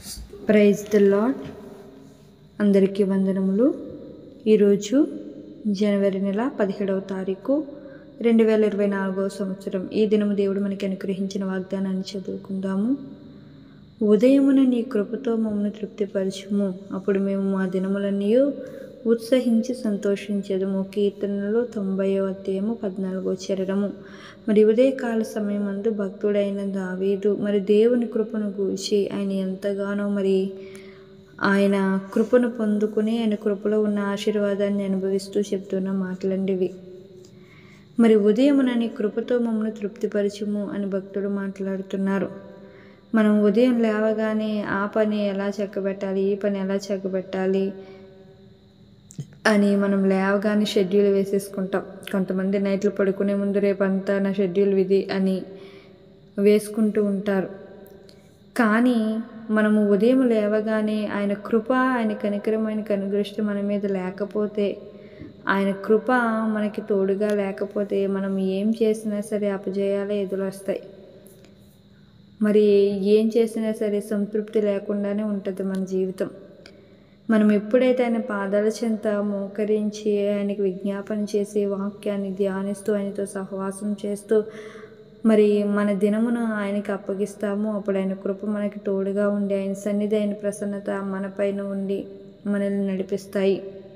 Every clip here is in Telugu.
ప్రైజ్ ద లాడ్ అందరికీ వందనములు ఈరోజు జనవరి నెల పదిహేడవ తారీఖు రెండు వేల ఇరవై నాలుగవ సంవత్సరం ఈ దినము దేవుడు మనకి అనుగ్రహించిన వాగ్దానాన్ని చదువుకుందాము ఉదయమున నీ కృపతో మమ్మల్ని తృప్తిపరచుము అప్పుడు మేము మా దినములన్నీ ఉత్సహించి సంతోషించదము కీర్తనలో తొంభైవ అధ్యాయము పద్నాలుగో చరణము మరి ఉదయకాల సమయమందు భక్తుడైన దావీదు మరి దేవుని కృపను గూర్చి ఆయన ఎంతగానో మరి ఆయన కృపను పొందుకుని ఆయన కృపలో ఉన్న ఆశీర్వాదాన్ని అనుభవిస్తూ చెప్తున్న మాటలండివి మరి ఉదయమున నీ కృపతో మమ్మల్ని తృప్తిపరచుము అని భక్తుడు మాట్లాడుతున్నారు మనం ఉదయం లేవగానే ఆ పని ఎలా చక్కబెట్టాలి ఈ పని ఎలా చక్కబెట్టాలి అని మనం లేవగానే షెడ్యూల్ వేసేసుకుంటాం కొంతమంది నైట్లు పడుకునే ముందు రేపంతా నా షెడ్యూల్ విధి అని వేసుకుంటూ ఉంటారు కానీ మనము ఉదయం లేవగానే ఆయన కృప ఆయన కనికరం ఆయన కనుదృష్టి మన మీద లేకపోతే ఆయన కృప మనకి తోడుగా లేకపోతే మనం ఏం చేసినా సరే అపజయాలే ఎదురొస్తాయి మరి ఏం చేసినా సరే సంతృప్తి లేకుండానే ఉంటుంది మన జీవితం మనం ఎప్పుడైతే ఆయన పాదాల చెంత మోకరించి ఆయనకి విజ్ఞాపన చేసి వాక్యాన్ని ధ్యానిస్తూ ఆయనతో సహవాసం చేస్తూ మరి మన దినమును ఆయనకి అప్పగిస్తాము అప్పుడు ఆయన కృప మనకి తోడుగా ఉండి ఆయన సన్నిధి ఆయన ప్రసన్నత మన పైన ఉండి మనల్ని నడిపిస్తాయి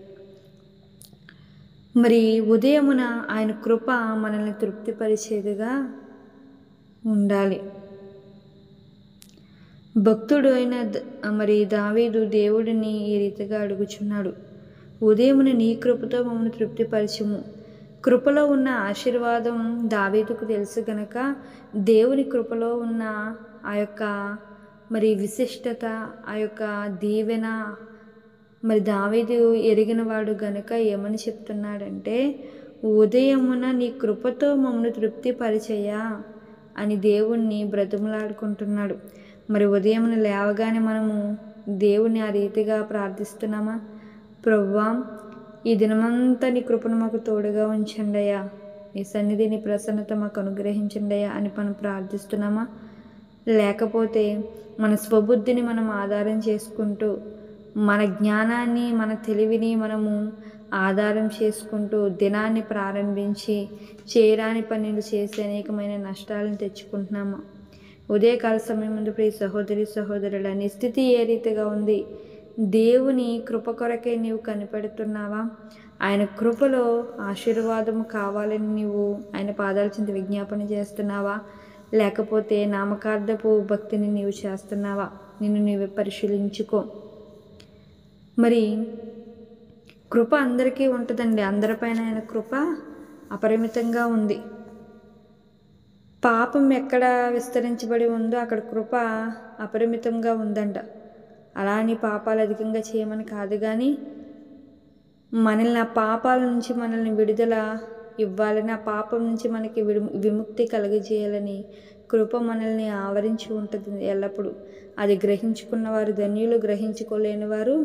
మరి ఉదయమున ఆయన కృప మనల్ని తృప్తిపరిచేదిగా ఉండాలి భక్తుడు అయిన ద- మరి దావీదు దేవుడిని ఈ రీతిగా అడుగుచున్నాడు ఉదయమున నీ కృపతో మమ్మల్ని తృప్తిపరచుము కృపలో ఉన్న ఆశీర్వాదం దావీదుకు తెలుసు గనక దేవుని కృపలో ఉన్న ఆ యొక్క మరి విశిష్టత ఆ యొక్క దీవెన మరి దావీదు ఎరిగినవాడు గనుక ఏమని చెప్తున్నాడంటే ఉదయమున నీ కృపతో మమ్మల్ని తృప్తిపరిచయ్యా అని దేవుణ్ణి బ్రతిమలాడుకుంటున్నాడు మరి ఉదయమున లేవగానే మనము దేవుని ఆ రీతిగా ప్రార్థిస్తున్నామా ప్రవ్వా ఈ దినమంతా నీ కృపను మాకు తోడుగా ఉంచండి అయ్యా నీ సన్నిధి నీ ప్రసన్నత మాకు అనుగ్రహించండి అయ్యా అని మనం ప్రార్థిస్తున్నామా లేకపోతే మన స్వబుద్ధిని మనం ఆధారం చేసుకుంటూ మన జ్ఞానాన్ని మన తెలివిని మనము ఆధారం చేసుకుంటూ దినాన్ని ప్రారంభించి చేయరాని పనులు చేసి అనేకమైన నష్టాలను తెచ్చుకుంటున్నాము ఉదయకాల సమయం ముందు ప్రియ సహోదరి సహోదరుల నీ స్థితి ఏ రీతిగా ఉంది దేవుని కృప కొరకే నీవు కనిపెడుతున్నావా ఆయన కృపలో ఆశీర్వాదం కావాలని నీవు ఆయన పాదాల చింత విజ్ఞాపన చేస్తున్నావా లేకపోతే నామకార్థపు భక్తిని నీవు చేస్తున్నావా నిన్ను నీవే పరిశీలించుకో మరి కృప అందరికీ ఉంటుందండి అందరిపైన ఆయన కృప అపరిమితంగా ఉంది పాపం ఎక్కడ విస్తరించబడి ఉందో అక్కడ కృప అపరిమితంగా ఉందంట అలా అని పాపాలు అధికంగా చేయమని కాదు కానీ మనల్ని ఆ పాపాల నుంచి మనల్ని విడుదల ఇవ్వాలని ఆ పాపం నుంచి మనకి విడు విముక్తి కలుగజేయాలని కృప మనల్ని ఆవరించి ఉంటుంది ఎల్లప్పుడూ అది గ్రహించుకున్న వారు ధన్యులు గ్రహించుకోలేని వారు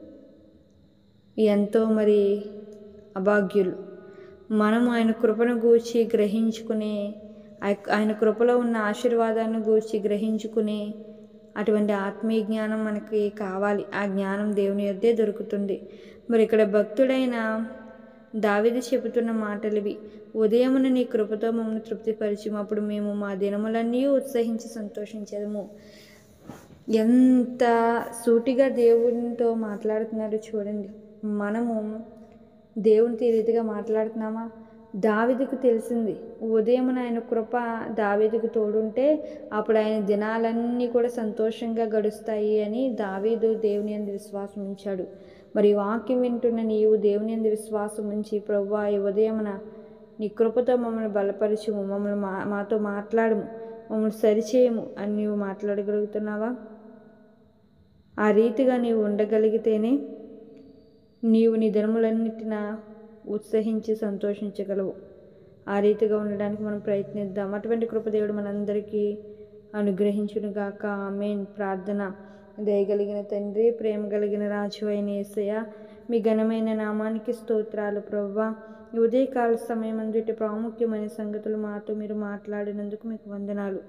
ఎంతో మరి అభాగ్యులు మనము ఆయన కృపను గూర్చి గ్రహించుకునే ఆయ- ఆయన కృపలో ఉన్న ఆశీర్వాదాన్ని గూర్చి గ్రహించుకునే అటువంటి ఆత్మీయ జ్ఞానం మనకి కావాలి ఆ జ్ఞానం దేవుని యొద్దే దొరుకుతుంది మరి ఇక్కడ భక్తుడైన దావిది చెబుతున్న మాటలు ఇవి ఉదయమున నీ కృపతో మమ్మల్ని తృప్తిపరిచము అప్పుడు మేము మా దినములన్నీ ఉత్సహించి సంతోషించదము ఎంత సూటిగా దేవునితో మాట్లాడుతున్నారో చూడండి మనము దేవునితో ఈ రీతిగా మాట్లాడుతున్నామా దావిదికు తెలిసింది ఉదయం ఆయన కృప దావీదుకు తోడుంటే అప్పుడు ఆయన దినాలన్నీ కూడా సంతోషంగా గడుస్తాయి అని దావీదు దేవుని అందు విశ్వాసం ఉంచాడు మరి ఈ వాక్యం వింటున్న నీవు దేవుని అందు విశ్వాసం ఉంచి ప్రవ్వా ఈ ఉదయమున నీ కృపతో మమ్మల్ని బలపరచుము మమ్మల్ని మా మాతో మాట్లాడము మమ్మల్ని సరిచేయము అని నీవు మాట్లాడగలుగుతున్నావా ఆ రీతిగా నీవు ఉండగలిగితేనే నీవు నీ దినములన్నిటిన ఉత్సహించి సంతోషించగలవు ఆ రీతిగా ఉండడానికి మనం ప్రయత్నిద్దాం అటువంటి కృపదేవుడు మనందరికీ అనుగ్రహించును గాక ఆమెన్ ప్రార్థన దయగలిగిన తండ్రి ప్రేమ కలిగిన రాజు అయిన యేసయ్య మీ ఘనమైన నామానికి స్తోత్రాలు ప్రవ్వా ఈ ఉదయకాల సమయం ఇటు ప్రాముఖ్యమైన సంగతులు మాతో మీరు మాట్లాడినందుకు మీకు వందనాలు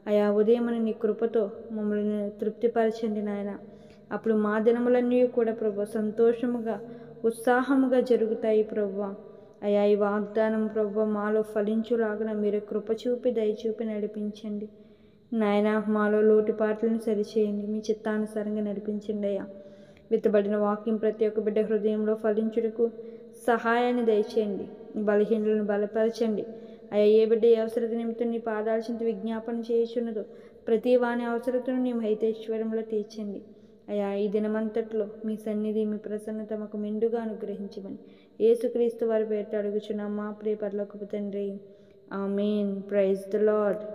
అయా ఉదయమని నీ కృపతో మమ్మల్ని తృప్తిపరచండి నాయన అప్పుడు మా దినములన్నీ కూడా ప్రభు సంతోషముగా ఉత్సాహముగా జరుగుతాయి ప్రభు అయా ఈ వాగ్దానం ప్రభు మాలో ఫలించులాగా మీరు కృప చూపి దయచూపి నడిపించండి నాయన మాలో లోటుపాట్లను సరిచేయండి మీ చిత్తానుసారంగా నడిపించండి అయ్యా విత్తబడిన వాక్యం ప్రతి ఒక్క బిడ్డ హృదయంలో ఫలించుటకు సహాయాన్ని దయచేయండి బలహీనులను బలపరచండి అయ్యా ఏ బిడ్డ ఏ అవసరత నిమిత్తం నీ పాదాల చింత విజ్ఞాపన చేయుచున్నదో ప్రతి వాని అవసరతను నీ మహితేశ్వరంలో తీర్చండి అయా ఈ దినమంతట్లో మీ సన్నిధి మీ ప్రసన్నత మాకు మెండుగా అనుగ్రహించమని యేసుక్రీస్తు వారి పేరిట అడుగుచున్నాం మా ప్రియ పరలోకపు తండ్రి ఆమెన్ ప్రైజ్ ద లాడ్